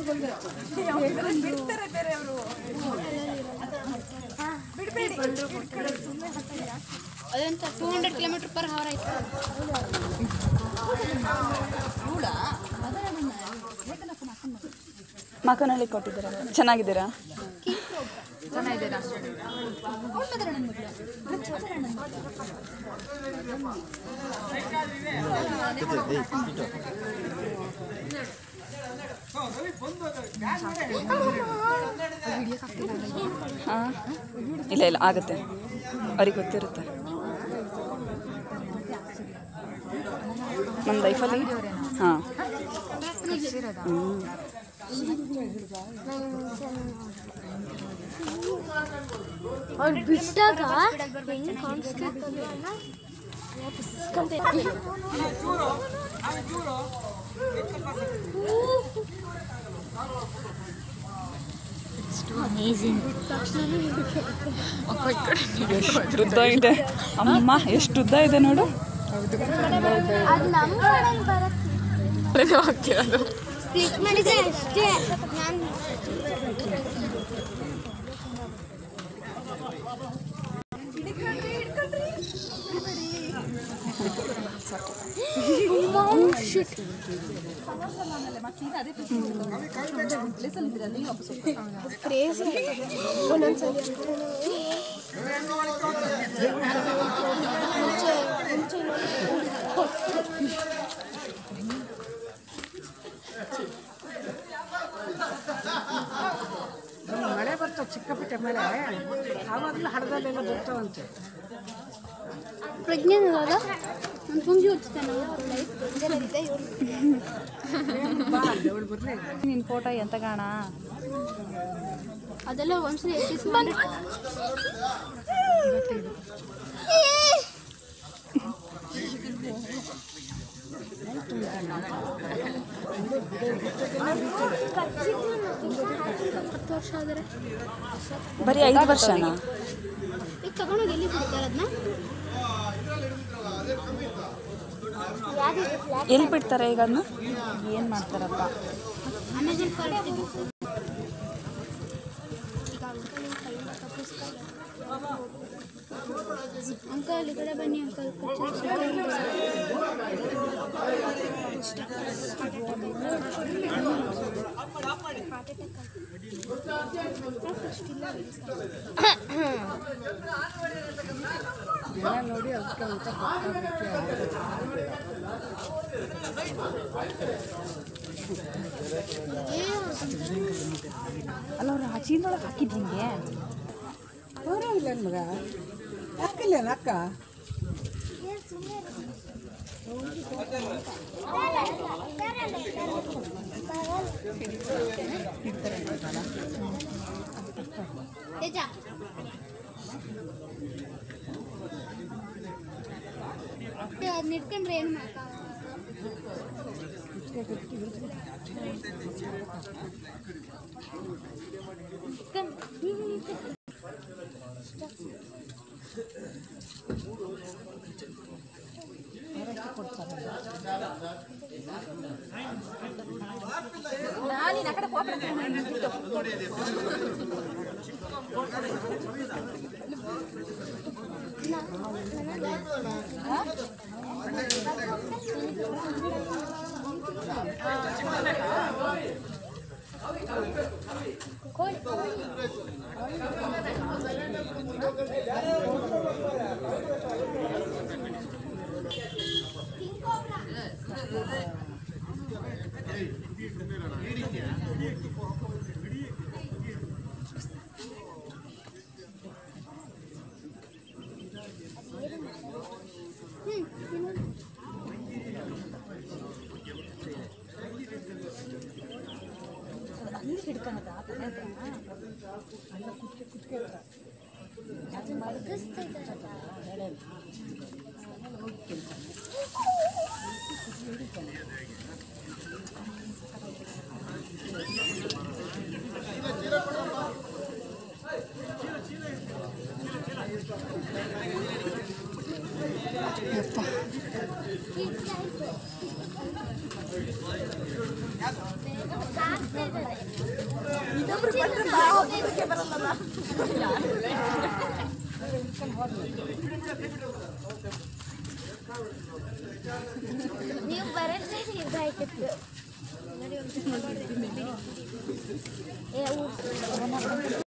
ಬಿಡ್ತಾರೆ ಬೇರೆಯವರು ಬಿಡಬೇಡಿ ಅದಂತ two hundred kilometre per hour ಆಯ್ತು ಮಕನಲ್ಲಿ ಕೊಟ್ಟಿದ್ದೀರಾ ಚೆನ್ನಾಗಿದ್ದೀರಾ ಚೆನ್ನಾಗಿದ್ದೀರಾ ಹಾಂ ಇಲ್ಲ ಇಲ್ಲ ಆಗುತ್ತೆ ಅವ್ರಿಗೆ ಗೊತ್ತಿರುತ್ತೆ ನನ್ನ ಲೈಫಲ್ಲಿ ಹಾಂ ಅವ್ರು ಬಿಟ್ಟಾಗ ಹೆಂಗ್ ಕಾಣಿಸ್ತಿತ್ತು ಎಷ್ಟು ಉದ್ದ ಇದೆ ಅಮ್ಮ ಎಷ್ಟು ಉದ್ದ ಇದೆ ನೋಡು ಅದು ನಮ್ಮ ಕಡೆ ಬರುತ್ತೆ ಸ್ಪ್ಲಿಟ್ ಮಾಡಿದ್ರೆ ಅಷ್ಟೇ ನಾನು ಕ್ರೇಜಿ ಒಂದೊಂದ್ಸಲಿ ಮುಂಚೆ ಮುಂಚೆ ಮಳೆ ಬರ್ತಾವ ಚಿಕ್ಕಪುಟ್ಟ ಮಳೆ ಆವಾಗಲೂ ಹಡದಲ್ಲೆಲ್ಲ ಬರ್ತಾವಂತೆ ಪ್ರಜ್ಞೆ ಇವಾಗ ನಾನು ಪುಂಜಿ ಓದಿಸ್ತೇನೆ ಬಾ ದೇವಳು ಬರ್ಲಿ ನಿನ್ನ ಫೋಟೋ ಎಂತ ಕಾಣ ಅದೆಲ್ಲ ಒಂದ್ಸಲಿ ಎಷ್ಟಿಸ್ ಹತ್ತು ವರ್ಷ ಆದರೆ ಬರೀ ಐದು ವರ್ಷನಾ ಈಗ ತಗೊಂಡೋಗಿ ಎಲ್ಲಿ ಬಿಡ್ತಾರೆ ಅದನ್ನ ಎಲ್ಲಿ ಬಿಡ್ತಾರೆ ಈಗ ಅದನ್ನ ಏನು ಮಾಡ್ತಾರಪ್ಪ ಅಮೆಝಾನ್ ಕ್ವಾಲಿಟಿ ಅಂಕಲ್ ಈ ಕಡೆ ಬನ್ನಿ ಅಂಕಲ್ ಎಲ್ಲ ನೋಡಿ ಅದಕ್ಕೆ ಅಂತ ಅಲ್ಲ ಅವ್ರು ಆ ಚೀಲದೊಳಗೆ ಹಾಕಿದ್ದು ಹಿಂಗೆ ಇಲ್ಲ ಮಗ ಯಾಕಿಲ್ಲ ಅಕ್ಕ ತೇಜ ಅದನ್ನ ಇಟ್ಕೊಂಡ್ರೆ ಏನು ಮಾಡಕ್ಕ ನಾನು ಆ ಕಡೆ ಹೋಗ್ಬಿಡ್ತೀನಿ Thank ನೀವು ಬರಲ್ಲ ಇದಾಯ್ತಿತ್ತು ಏ ಊಟ